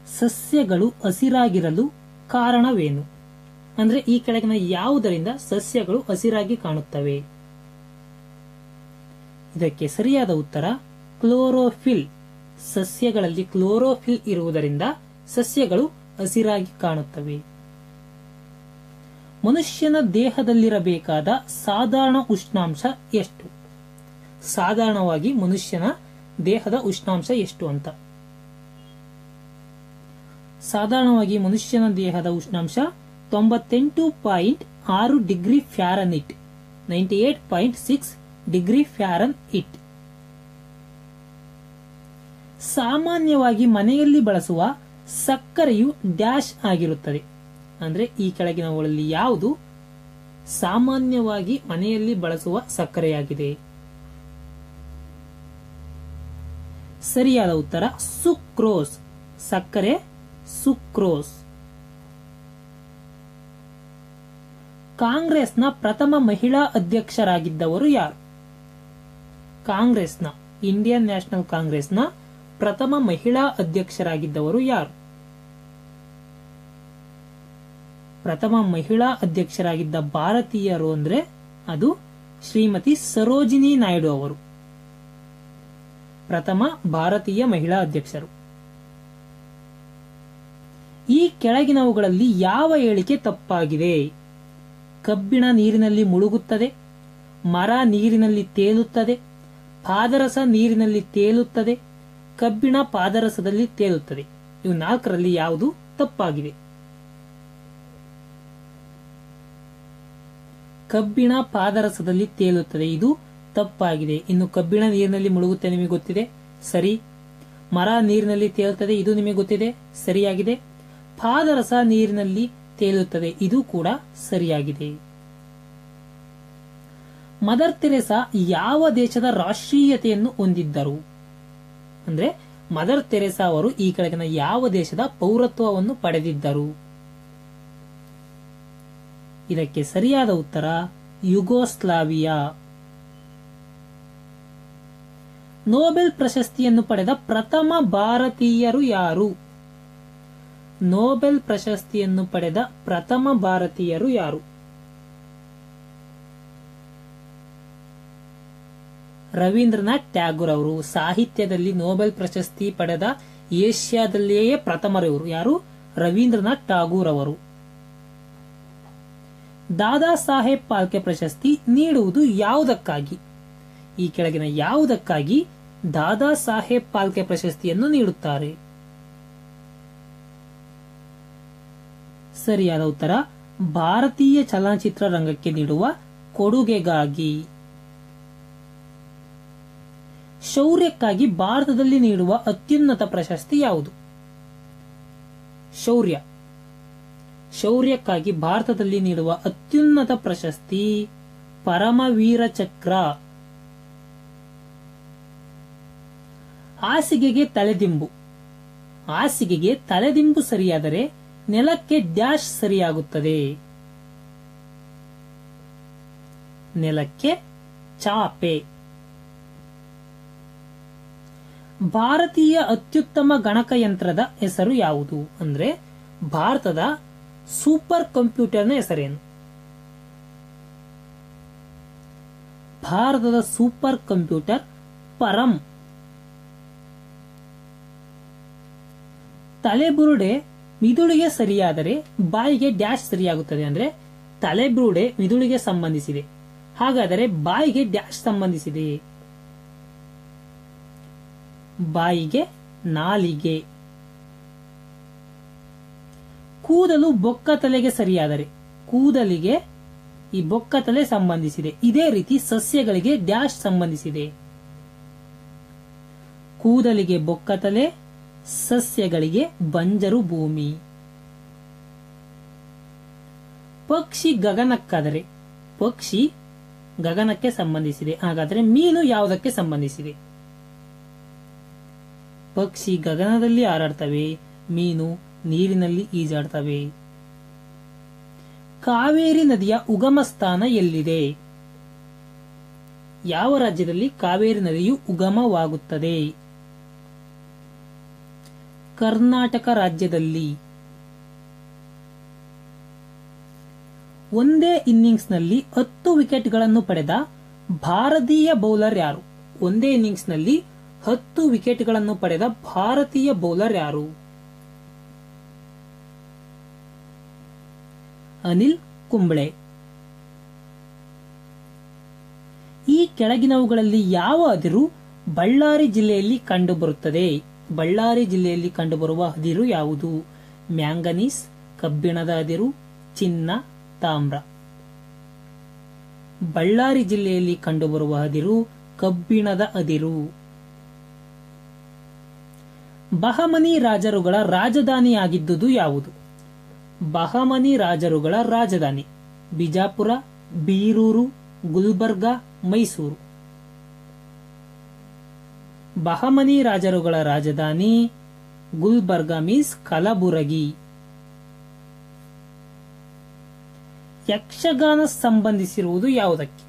ಸಸ್ಯಗಳು ಹಸಿರಾಗಿರಲು ಕಾರಣವೇನು ಅಂದ್ರೆ ಈ ಕೆಳಗಿನ ಯಾವುದರಿಂದ ಸಸ್ಯಗಳು ಹಸಿರಾಗಿ ಕಾಣುತ್ತವೆ ಇದಕ್ಕೆ ಸರಿಯಾದ ಉತ್ತರ ಕ್ಲೋರೋಫಿಲ್ ಸಸ್ಯಗಳಲ್ಲಿ ಕ್ಲೋರೋಫಿಲ್ ಇರುವುದರಿಂದ ಸಸ್ಯಗಳು ಹಸಿರಾಗಿ ಕಾಣುತ್ತವೆ ಮನುಷ್ಯನ ದೇಹದಲ್ಲಿರಬೇಕಾದ ಸಾಧಾರಣ ಉಷ್ಣಾಂಶ ಎಷ್ಟು ಸಾಧಾರಣವಾಗಿ ಮನುಷ್ಯನ ದೇಹದ ಉಷ್ಣಾಂಶ ಎಷ್ಟು ಅಂತ ಸಾಧಾರಣವಾಗಿ ಮನುಷ್ಯನ ದೇಹದ ಉಷ್ಣಾಂಶ ತೊಂಬತ್ತೆಂಟು ಪಾಯಿಂಟ್ ಆರು degree Fahrenheit ninety eight point six degree Fahrenheit ಸಾಮಾನ್ಯವಾಗಿ ಮನೆಯಲ್ಲಿ ಬಳಸುವ ಸಕ್ಕರೆಯು ಡ್ಯಾಶ್ ಆಗಿರುತ್ತದೆ ಅಂದ್ರೆ ಈ ಕೆಳಗಿನವುಗಳಲ್ಲಿ ಯಾವುದು ಸಾಮಾನ್ಯವಾಗಿ ಮನೆಯಲ್ಲಿ ಬಳಸುವ ಸಕ್ಕರೆಯಾಗಿದೆ ಸರಿಯಾದ ಉತ್ತರ ಸುಕ್ರೋಸ್ ಸಕ್ಕರೆ ಸುಕ್ರೋಸ್ ಕಾಂಗ್ರೆಸ್ನ ಪ್ರಥಮ ಮಹಿಳಾ ಅಧ್ಯಕ್ಷರಾಗಿದ್ದವರು ಯಾರು ಕಾಂಗ್ರೆಸ್ನ ಇಂಡಿಯನ್ ನ್ಯಾಷನಲ್ ಕಾಂಗ್ರೆಸ್ನ ಪ್ರಥಮ ಮಹಿಳಾ ಅಧ್ಯಕ್ಷರಾಗಿದ್ದವರು ಯಾರು ಪ್ರಥಮ ಮಹಿಳಾ ಅಧ್ಯಕ್ಷರಾಗಿದ್ದ ಭಾರತೀಯರು ಅಂದ್ರೆ ಅದು ಶ್ರೀಮತಿ ಸರೋಜಿನಿ ನಾಯ್ಡು ಅವರು ಪ್ರಥಮ ಭಾರತೀಯ ಮಹಿಳಾ ಅಧ್ಯಕ್ಷರು ಈ ಕೆಳಗಿನವುಗಳಲ್ಲಿ ಯಾವ ಹೇಳಿಕೆ ತಪ್ಪಾಗಿದೆ ಕಬ್ಬಿಣ ನೀರಿನಲ್ಲಿ ಮುಳುಗುತ್ತದೆ ಮರ ನೀರಿನಲ್ಲಿ ತೇಲುತ್ತದೆ ಪಾದರಸ ನೀರಿನಲ್ಲಿ ತೇಲುತ್ತದೆ ಕಬ್ಬಿಣ ಪಾದರಸದಲ್ಲಿ ತೇಲುತ್ತದೆ ಇವು ನಾಲ್ಕರಲ್ಲಿ ಯಾವುದು ತಪ್ಪಾಗಿದೆ ಕಬ್ಬಿಣ ಪಾದರಸದಲ್ಲಿ ತೇಲುತ್ತದೆ ಇದು ತಪ್ಪಾಗಿದೆ ಇನ್ನು ಕಬ್ಬಿಣ ನೀರಿನಲ್ಲಿ ಮುಳುಗುತ್ತೆ ನಿಮಗೆ ಗೊತ್ತಿದೆ ಸರಿ ಮರ ನೀರಿನಲ್ಲಿ ತೇಲುತ್ತದೆ ಇದು ನಿಮಗೆ ಗೊತ್ತಿದೆ ಸರಿಯಾಗಿದೆ ಪಾದರಸ ನೀರಿನಲ್ಲಿ ತೇಲುತ್ತದೆ ಇದು ಕೂಡ ಸರಿಯಾಗಿದೆ ಮದರ್ ತೆರೆಸಾ ಯಾವ ದೇಶದ ರಾಷ್ಟ್ರೀಯತೆಯನ್ನು ಹೊಂದಿದ್ದರು ಅಂದ್ರೆ ಮದರ್ ತೆರೆಸಾ ಅವರು ಈ ಕೆಳಗಿನ ಯಾವ ದೇಶದ ಪೌರತ್ವವನ್ನು ಪಡೆದಿದ್ದರು ಇದಕ್ಕೆ ಸರಿಯಾದ ಉತ್ತರ ಯುಗೋಸ್ಲಾವಿಯಾ ನೋಬೆಲ್ ಪ್ರಶಸ್ತಿಯನ್ನು ಪಡೆದ ಪ್ರಥಮ ಭಾರತೀಯರು ಯಾರು ನೋಬೆಲ್ ಪ್ರಶಸ್ತಿಯನ್ನು ಪಡೆದ ಪ್ರಥಮ ಭಾರತೀಯರು ಯಾರು ರವೀಂದ್ರನಾಥ್ ಟ್ಯಾಗೂರ್ ಅವರು ಸಾಹಿತ್ಯದಲ್ಲಿ ನೋಬೆಲ್ ಪ್ರಶಸ್ತಿ ಪಡೆದ ಏಷ್ಯಾದಲ್ಲಿಯೇ ಪ್ರಥಮರವರು ಯಾರು ರವೀಂದ್ರನಾಥ್ ಟಾಗೂರ್ ಅವರು ದಾದಾ ಸಾಹೇಬ್ ಪಾಲ್ಕೆ ಪ್ರಶಸ್ತಿ ನೀಡುವುದು ಯಾವುದಕ್ಕಾಗಿ ಈ ಕೆಳಗಿನ ಯಾವುದಕ್ಕಾಗಿ ದಾದಾ ಸಾಹೇಬ್ ಪಾಲ್ಕೆ ಪ್ರಶಸ್ತಿಯನ್ನು ನೀಡುತ್ತಾರೆ ಸರಿಯಾದ ಉತ್ತರ ಭಾರತೀಯ ಚಲನಚಿತ್ರ ರಂಗಕ್ಕೆ ನೀಡುವ ಕೊಡುಗೆಗಾಗಿ ಶೌರ್ಯಕ್ಕಾಗಿ ಭಾರತದಲ್ಲಿ ನೀಡುವ ಅತ್ಯುನ್ನತ ಪ್ರಶಸ್ತಿ ಯಾವುದು ಶೌರ್ಯ ಶೌರ್ಯಕ್ಕಾಗಿ ಭಾರತದಲ್ಲಿ ನೀಡುವ ಅತ್ಯುನ್ನತ ಪ್ರಶಸ್ತಿ ಪರಮವೀರ ಚಕ್ರ ಹಾಸಿಗೆಗೆ ತಲೆದಿಂಬು ಹಾಸಿಗೆಗೆ ತಲೆದಿಂಬು ಸರಿಯಾದರೆ ನೆಲಕ್ಕೆ ಡ್ಯಾಶ್ ಸರಿಯಾಗುತ್ತದೆ ನೆಲಕ್ಕೆ ಚಾಪೆ ಭಾರತೀಯ ಅತ್ಯುತ್ತಮ ಗಣಕಯಂತ್ರದ ಹೆಸರು ಯಾವುದು ಅಂದ್ರೆ ಭಾರತದ ಸೂಪರ್ ಕಂಪ್ಯೂಟರ್ನ ಹೆಸರೇನು ಭಾರತದ ಸೂಪರ್ ಕಂಪ್ಯೂಟರ್ ಪರಂ ತಲೆಬುರುಡೆ ಮಿದುಳಿಗೆ ಸರಿಯಾದರೆ ಬಾಯಿಗೆ ಡ್ಯಾಶ್ ಸರಿಯಾಗುತ್ತದೆ ಅಂದ್ರೆ ತಲೆಬುರುಡೆ ಮಿದುಳಿಗೆ ಸಂಬಂಧಿಸಿದೆ ಹಾಗಾದರೆ ಬಾಯಿಗೆ ಡ್ಯಾಶ್ ಸಂಬಂಧಿಸಿದೆ ಬಾಯಿಗೆ ನಾಲಿಗೆ ಕೂದಲು ಬೊಕ್ಕ ತಲೆಗೆ ಸರಿಯಾದರೆ ಕೂದಲಿಗೆ ಈ ಬೊಕ್ಕ ತಲೆ ಸಂಬಂಧಿಸಿದೆ ಇದೇ ರೀತಿ ಸಸ್ಯಗಳಿಗೆ ಡ್ಯಾಶ್ ಸಂಬಂಧಿಸಿದೆ ಕೂದಲಿಗೆ ಬೊಕ್ಕ ತಲೆ ಸಸ್ಯಗಳಿಗೆ ಬಂಜರು ಭೂಮಿ ಪಕ್ಷಿ ಗಗನಕ್ಕಾದರೆ ಪಕ್ಷಿ ಗಗನಕ್ಕೆ ಸಂಬಂಧಿಸಿದೆ ಹಾಗಾದರೆ ಮೀನು ಯಾವುದಕ್ಕೆ ಸಂಬಂಧಿಸಿದೆ ಪಕ್ಷಿ ಗಗನದಲ್ಲಿ ಹಾರಾಡ್ತವೆ ಮೀನು ನೀರಿನಲ್ಲಿ ಈಜಾಡ್ತವೆ ಕಾವೇರಿ ನದಿಯ ಉಗಮ ಸ್ಥಾನ ಎಲ್ಲಿದೆ ಯಾವ ರಾಜ್ಯದಲ್ಲಿ ಕಾವೇರಿ ನದಿಯು ಉಗಮವಾಗುತ್ತದೆ ಕರ್ನಾಟಕ ರಾಜ್ಯದಲ್ಲಿ ಒಂದೇ ಇನ್ನಿಂಗ್ಸ್ನಲ್ಲಿ ಹತ್ತು ವಿಕೆಟ್ಗಳನ್ನು ಪಡೆದ ಭಾರತೀಯ ಬೌಲರ್ ಯಾರು ಒಂದೇ ಇನ್ನಿಂಗ್ಸ್ನಲ್ಲಿ ಹತ್ತು ವಿಕೆಟ್ಗಳನ್ನು ಪಡೆದ ಭಾರತೀಯ ಬೌಲರ್ ಯಾರು ಅನಿಲ್ ಕುಂಬ್ಳೆ ಈ ಕೆಳಗಿನವುಗಳಲ್ಲಿ ಯಾವ ಅದಿರು ಬಳ್ಳಾರಿ ಜಿಲ್ಲೆಯಲ್ಲಿ ಕಂಡುಬರುತ್ತದೆ ಬಳ್ಳಾರಿ ಜಿಲ್ಲೆಯಲ್ಲಿ ಕಂಡುಬರುವ ಅದಿರು ಯಾವುದು ಮ್ಯಾಂಗನೀಸ್ ಕಬ್ಬಿಣದ ಅದಿರು ಚಿನ್ನ ತಾಮ್ರ ಬಳ್ಳಾರಿ ಜಿಲ್ಲೆಯಲ್ಲಿ ಕಂಡುಬರುವ ಅದಿರು ಕಬ್ಬಿಣದ ಅದಿರು ಬಹಮನಿ ರಾಜರುಗಳ ರಾಜಧಾನಿಯಾಗಿದ್ದುದು ಯಾವುದು ಬಹಮನಿ ರಾಜರುಗಳ ರಾಜಧಾನಿ ಬಿಜಾಪುರ ಬೀರೂರು ಗುಲ್ಬರ್ಗಾ ಮೈಸೂರು ಬಹಮನಿ ರಾಜರುಗಳ ರಾಜಧಾನಿ ಗುಲ್ಬರ್ಗಾ ಮೀನ್ಸ್ ಕಲಬುರಗಿ ಯಕ್ಷಗಾನ ಸಂಬಂಧಿಸಿರುವುದು ಯಾವುದಕ್ಕೆ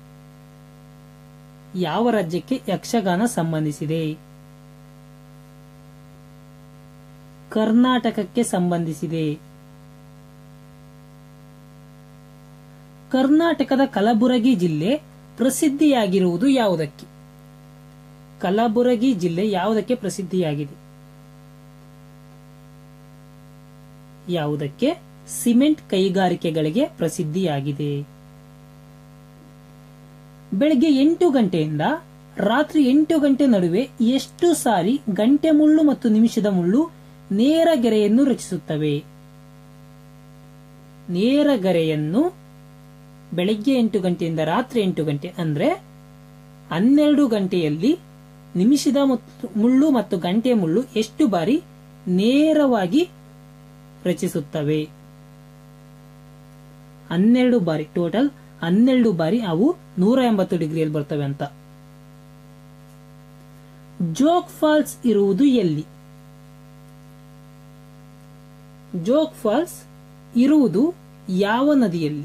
ಯಾವ ರಾಜ್ಯಕ್ಕೆ ಯಕ್ಷಗಾನ ಸಂಬಂಧಿಸಿದೆ ಕರ್ನಾಟಕಕ್ಕೆ ಸಂಬಂಧಿಸಿದೆ ಕರ್ನಾಟಕದ ಕಲಬುರಗಿ ಜಿಲ್ಲೆ ಪ್ರಸಿದ್ಧಿಯಾಗಿರುವುದು ಯಾವುದಕ್ಕೆ ಕಲಬುರಗಿ ಜಿಲ್ಲೆ ಯಾವುದಕ್ಕೆ ಪ್ರಸಿದ್ಧಿಯಾಗಿದೆ ಯಾವುದಕ್ಕೆ ಸಿಮೆಂಟ್ ಕೈಗಾರಿಕೆಗಳಿಗೆ ಪ್ರಸಿದ್ಧಿಯಾಗಿದೆ ಬೆಳಗ್ಗೆ ಎಂಟು ಗಂಟೆಯಿಂದ ರಾತ್ರಿ ಎಂಟು ಗಂಟೆ ನಡುವೆ ಎಷ್ಟು ಸಾರಿ ಗಂಟೆ ಮುಳ್ಳು ಮತ್ತು ನಿಮಿಷದ ಮುಳ್ಳು ನೇರ ಗೆರೆಯನ್ನು ರಚಿಸುತ್ತವೆ ನೇರ ಗೆರೆಯನ್ನು ಬೆಳಗ್ಗೆ ಎಂಟು ಗಂಟೆಯಿಂದ ರಾತ್ರಿ ಎಂಟು ಗಂಟೆ ಅಂದ್ರೆ ಹನ್ನೆರಡು ಗಂಟೆಯಲ್ಲಿ ನಿಮಿಷದ ಮತ್ತು ಮುಳ್ಳು ಮತ್ತು ಗಂಟೆ ಮುಳ್ಳು ಎಷ್ಟು ಬಾರಿ ನೇರವಾಗಿ ರಚಿಸುತ್ತವೆ ಹನ್ನೆರಡು ಬಾರಿ ಟೋಟಲ್ ಹನ್ನೆರಡು ಬಾರಿ ಅವು ನೂರ ಎಂಬತ್ತು ಡಿಗ್ರಿಯಲ್ಲಿ ಬರ್ತವೆ ಅಂತ ಜೋಗ್ ಫಾಲ್ಸ್ ಇರುವುದು ಎಲ್ಲಿ ಜೋಗ್ ಫಾಲ್ಸ್ ಇರುವುದು ಯಾವ ನದಿಯಲ್ಲಿ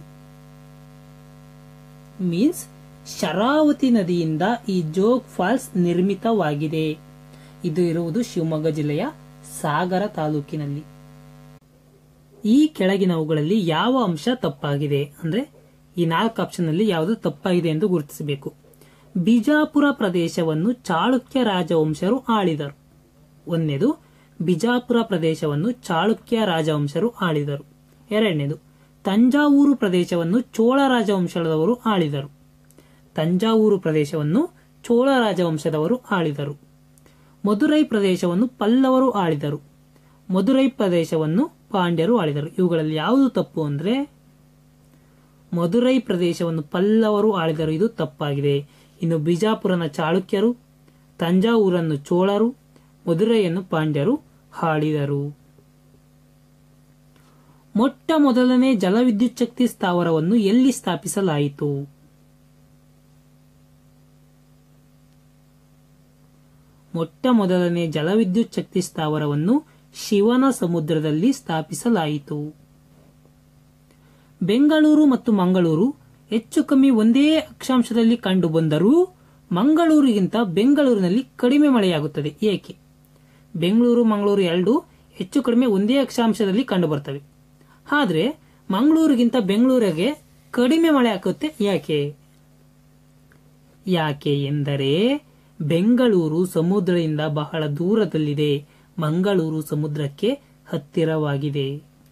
ಮೀನ್ಸ್ ಶರಾವತಿ ನದಿಯಿಂದ ಈ ಜೋಗ್ ಫಾಲ್ಸ್ ನಿರ್ಮಿತವಾಗಿದೆ ಇದು ಇರುವುದು ಶಿವಮೊಗ್ಗ ಜಿಲ್ಲೆಯ ಸಾಗರ ತಾಲೂಕಿನಲ್ಲಿ ಈ ಕೆಳಗಿನವುಗಳಲ್ಲಿ ಯಾವ ಅಂಶ ತಪ್ಪಾಗಿದೆ ಅಂದ್ರೆ ಈ ನಾಲ್ಕು ಆಪ್ಷನ್ ಅಲ್ಲಿ ಯಾವುದು ತಪ್ಪಾಗಿದೆ ಎಂದು ಗುರುತಿಸಬೇಕು ಬಿಜಾಪುರ ಪ್ರದೇಶವನ್ನು ಚಾಳುಕ್ಯ ರಾಜವಂಶರು ಆಳಿದರು ಒಂದನೇದು ಬಿಜಾಪುರ ಪ್ರದೇಶವನ್ನು ಚಾಳುಕ್ಯ ರಾಜವಂಶರು ಆಳಿದರು ಎರಡನೇದು ತಂಜಾವೂರು ಪ್ರದೇಶವನ್ನು ಚೋಳ ರಾಜವಂಶದವರು ಆಳಿದರು ತಂಜಾವೂರು ಪ್ರದೇಶವನ್ನು ಚೋಳ ರಾಜವಂಶದವರು ಆಳಿದರು ಮಧುರೈ ಪ್ರದೇಶವನ್ನು ಪಲ್ಲವರು ಆಳಿದರು ಮಧುರೈ ಪ್ರದೇಶವನ್ನು ಪಾಂಡ್ಯರು ಆಳಿದರು ಇವುಗಳಲ್ಲಿ ಯಾವುದು ತಪ್ಪು ಅಂದ್ರೆ ಮಧುರೈ ಪ್ರದೇಶವನ್ನು ಪಲ್ಲವರು ಆಳಿದರು ಇದು ತಪ್ಪಾಗಿದೆ ಇನ್ನು ಬಿಜಾಪುರನ ಚಾಳುಕ್ಯರು ತಂಜಾವೂರನ್ನು ಚೋಳರು ಮಧುರೈಯನ್ನು ಪಾಂಡ್ಯರು ಆಳಿದರು ಮೊಟ್ಟ ಮೊದಲನೇ ಜಲವಿದ್ಯುತ್ ಶಕ್ತಿ ಸ್ಥಾವರವನ್ನು ಎಲ್ಲಿ ಸ್ಥಾಪಿಸಲಾಯಿತು ಮೊಟ್ಟ ಮೊದಲನೇ ಜಲವಿದ್ಯುತ್ ಶಕ್ತಿ ಸ್ಥಾವರವನ್ನು ಶಿವನ ಸಮುದ್ರದಲ್ಲಿ ಸ್ಥಾಪಿಸಲಾಯಿತು ಬೆಂಗಳೂರು ಮತ್ತು ಮಂಗಳೂರು ಹೆಚ್ಚು ಕಮ್ಮಿ ಒಂದೇ ಅಕ್ಷಾಂಶದಲ್ಲಿ ಕಂಡುಬಂದರೂ ಮಂಗಳೂರಿಗಿಂತ ಬೆಂಗಳೂರಿನಲ್ಲಿ ಕಡಿಮೆ ಮಳೆಯಾಗುತ್ತದೆ ಏಕೆ ಬೆಂಗಳೂರು ಮಂಗಳೂರು ಎರಡು ಹೆಚ್ಚು ಕಡಿಮೆ ಒಂದೇ ಅಕ್ಷಾಂಶದಲ್ಲಿ ಕಂಡುಬರ್ತವೆ ಆದರೆ ಮಂಗಳೂರಿಗಿಂತ ಬೆಂಗಳೂರಿಗೆ ಕಡಿಮೆ ಮಳೆ ಆಗುತ್ತೆ ಯಾಕೆ ಯಾಕೆ ಎಂದರೆ ಬೆಂಗಳೂರು ಸಮುದ್ರದಿಂದ ಬಹಳ ದೂರದಲ್ಲಿದೆ ಮಂಗಳೂರು ಸಮುದ್ರಕ್ಕೆ ಹತ್ತಿರವಾಗಿದೆ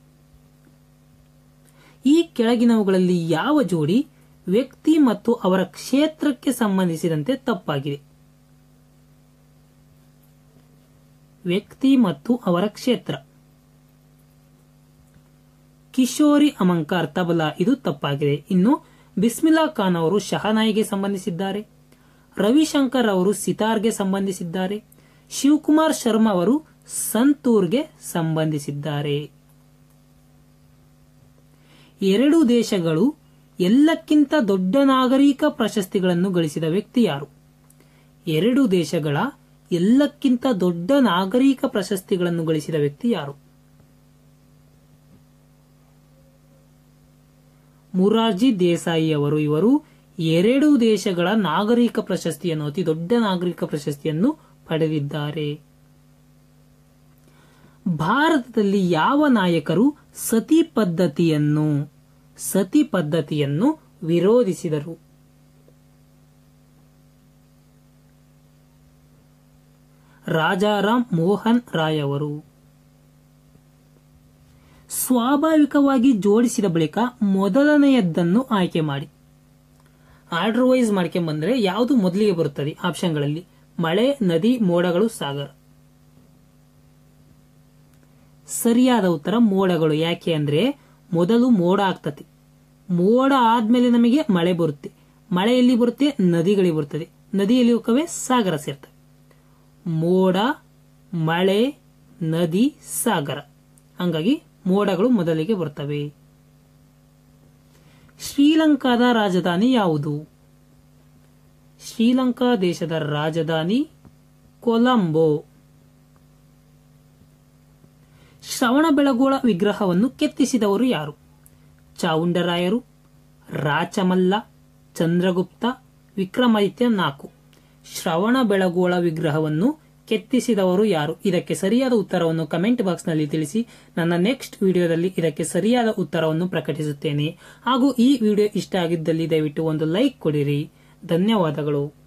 ಈ ಕೆಳಗಿನವುಗಳಲ್ಲಿ ಯಾವ ಜೋಡಿ ವ್ಯಕ್ತಿ ಮತ್ತು ಅವರ ಕ್ಷೇತ್ರಕ್ಕೆ ಸಂಬಂಧಿಸಿದಂತೆ ತಪ್ಪಾಗಿದೆ ವ್ಯಕ್ತಿ ಮತ್ತು ಅವರ ಕ್ಷೇತ್ರ ಕಿಶೋರಿ ಅಮಂಕಾರ್ ತಬಲಾ ಇದು ತಪ್ಪಾಗಿದೆ ಇನ್ನು ಬಿಸ್ಮಿಲ್ಲಾ ಖಾನ್ ಅವರು ಶಹನಾಯಿಗೆ ಸಂಬಂಧಿಸಿದ್ದಾರೆ ರವಿಶಂಕರ್ ಅವರು ಸಿತಾರ್ಗೆ ಸಂಬಂಧಿಸಿದ್ದಾರೆ ಶಿವಕುಮಾರ್ ಶರ್ಮಾ ಅವರು ಸಂತೂರ್ಗೆ ಸಂಬಂಧಿಸಿದ್ದಾರೆ ಎರಡು ದೇಶಗಳು ಎಲ್ಲಕ್ಕಿಂತ ದೊಡ್ಡ ನಾಗರಿಕ ಪ್ರಶಸ್ತಿಗಳನ್ನು ಗಳಿಸಿದ ವ್ಯಕ್ತಿ ಯಾರು ಎರಡು ದೇಶಗಳ ಎಲ್ಲಕ್ಕಿಂತ ದೊಡ್ಡ ನಾಗರಿಕ ಪ್ರಶಸ್ತಿಗಳನ್ನು ಗಳಿಸಿದ ವ್ಯಕ್ತಿ ಯಾರು ಮುರಾರ್ಜಿ ದೇಸಾಯಿ ಅವರು ಇವರು ಎರಡು ದೇಶಗಳ ನಾಗರಿಕ ಪ್ರಶಸ್ತಿಯನ್ನು ಅತಿ ದೊಡ್ಡ ನಾಗರಿಕ ಪ್ರಶಸ್ತಿಯನ್ನು ಪಡೆದಿದ್ದಾರೆ ಭಾರತದಲ್ಲಿ ಯಾವ ನಾಯಕರು ಸತಿ ಪದ್ಧತಿಯನ್ನು ಸತಿ ಪದ್ಧತಿಯನ್ನು ವಿರೋಧಿಸಿದರು ರಾಜಾರಾಮ್ ಮೋಹನ್ ರಾಯ್ ಅವರು ಸ್ವಾಭಾವಿಕವಾಗಿ ಜೋಡಿಸಿದ ಬಳಿಕ ಮೊದಲನೆಯದ್ದನ್ನು ಆಯ್ಕೆ ಮಾಡಿ ಆರ್ಡರ್ ವೈಸ್ ಮಾಡ್ಕೊಂಡ್ ಬಂದ್ರೆ ಯಾವುದು ಮೊದಲಿಗೆ ಬರುತ್ತದೆ ಆಪ್ಷನ್ಗಳಲ್ಲಿ ಮಳೆ ನದಿ ಮೋಡಗಳು ಸಾಗರ ಸರಿಯಾದ ಉತ್ತರ ಮೋಡಗಳು ಯಾಕೆ ಅಂದ್ರೆ ಮೊದಲು ಮೋಡ ಆಗ್ತತಿ ಮೋಡ ಆದ್ಮೇಲೆ ನಮಗೆ ಮಳೆ ಬರುತ್ತೆ ಮಳೆ ಎಲ್ಲಿ ಬರುತ್ತೆ ನದಿಗಳಿಗೆ ಬರುತ್ತದೆ ನದಿಯಲ್ಲಿ ಹೋಗವೆ ಸಾಗರ ಸೇರ್ತವೆ ಮೋಡ ಮಳೆ ನದಿ ಸಾಗರ ಹಂಗಾಗಿ ಮೋಡಗಳು ಮೊದಲಿಗೆ ಬರ್ತವೆ ಶ್ರೀಲಂಕಾದ ರಾಜಧಾನಿ ಯಾವುದು ಶ್ರೀಲಂಕಾ ದೇಶದ ರಾಜಧಾನಿ ಕೊಲಂಬೋ ಶ್ರವಣಬೆಳಗೊಳ ವಿಗ್ರಹವನ್ನು ಕೆತ್ತಿಸಿದವರು ಯಾರು ಚಾವುಂಡರಾಯರು ರಾಚಮಲ್ಲ ಚಂದ್ರಗುಪ್ತ ವಿಕ್ರಮಾದಿತ್ಯ ನಾಲ್ಕು ಶ್ರವಣಬೆಳಗೊಳ ವಿಗ್ರಹವನ್ನು ಕೆತ್ತಿಸಿದವರು ಯಾರು ಇದಕ್ಕೆ ಸರಿಯಾದ ಉತ್ತರವನ್ನು ಕಮೆಂಟ್ ಬಾಕ್ಸ್ ನಲ್ಲಿ ತಿಳಿಸಿ ನನ್ನ ನೆಕ್ಸ್ಟ್ ವಿಡಿಯೋದಲ್ಲಿ ಇದಕ್ಕೆ ಸರಿಯಾದ ಉತ್ತರವನ್ನು ಪ್ರಕಟಿಸುತ್ತೇನೆ ಹಾಗೂ ಈ ವಿಡಿಯೋ ಇಷ್ಟ ಆಗಿದ್ದಲ್ಲಿ ದಯವಿಟ್ಟು ಒಂದು ಲೈಕ್ ಕೊಡಿರಿ ಧನ್ಯವಾದಗಳು